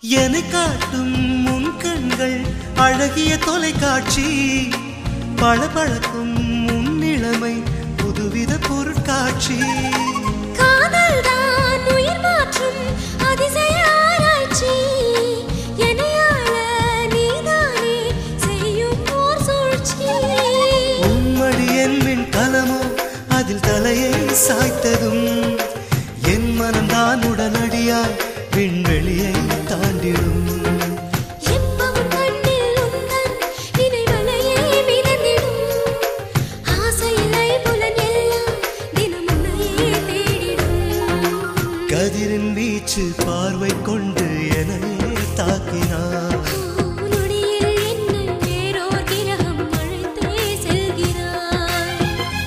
என்னை காட்டும் உன் கண்கள் அழகிய தொலைக்காட்சி பளபளக்கும் உன் இளமை புதுவித பொருட்காட்சி காதல்தான் உயிர் மாற்றும் அதிசய ஆராய்ச்சி என்னையாள நீதானே செய்யும் ஓர் சூழ்ச்சி உம்மடி என் மின் கலமோ அதில் தலையை சாய்த்ததும் என் மனம்தான் உடனடியாய் விண்வெளியை தாண்டிடும் எப்பவும் கண்ணில் உந்தன் நினைவலையே மிதந்திடும் ஆசையிலை புலன் எல்லாம் தினம் உன்னையே தேடிடும் கதிரின் வீச்சு பார்வை கொண்டு என்னையே தாக்கினார் நொடியில் என்னை வேறோர் கிரகம் அழைத்தே செல்கிறாய்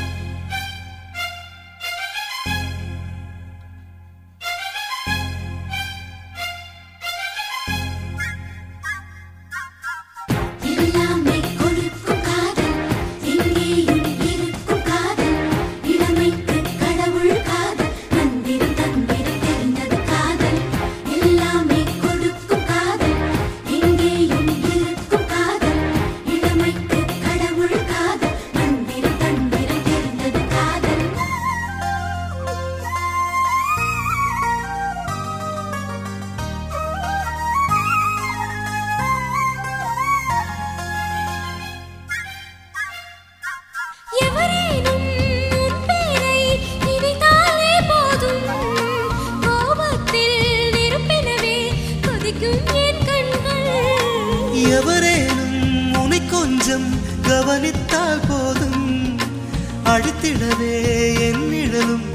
எல்லாமே கொடுக்கும் காதல் எங்கேயும் இருக்கும் காதல் இளமைக்கு கடவுள் காதல் மந்திரம் தந்திரம் தெரிந்தது காதல் எல்லாமே கொடுக்கும் காதல் எங்கேயும் இருக்கும் காதல் இளமைக்கு கடவுள் காதல் மந்திரம் தந்திரம் தெரிந்தது காதல் எவரேனும் உன் பேரை நினைத்தாலே போதும் கோபத்தில் நெருப்பினவே கொதிக்கும் என் கண்கள் எவரேனும் உனை கொஞ்சம் கவனித்தால் போதும் அழித்திடவே என் நிழலும்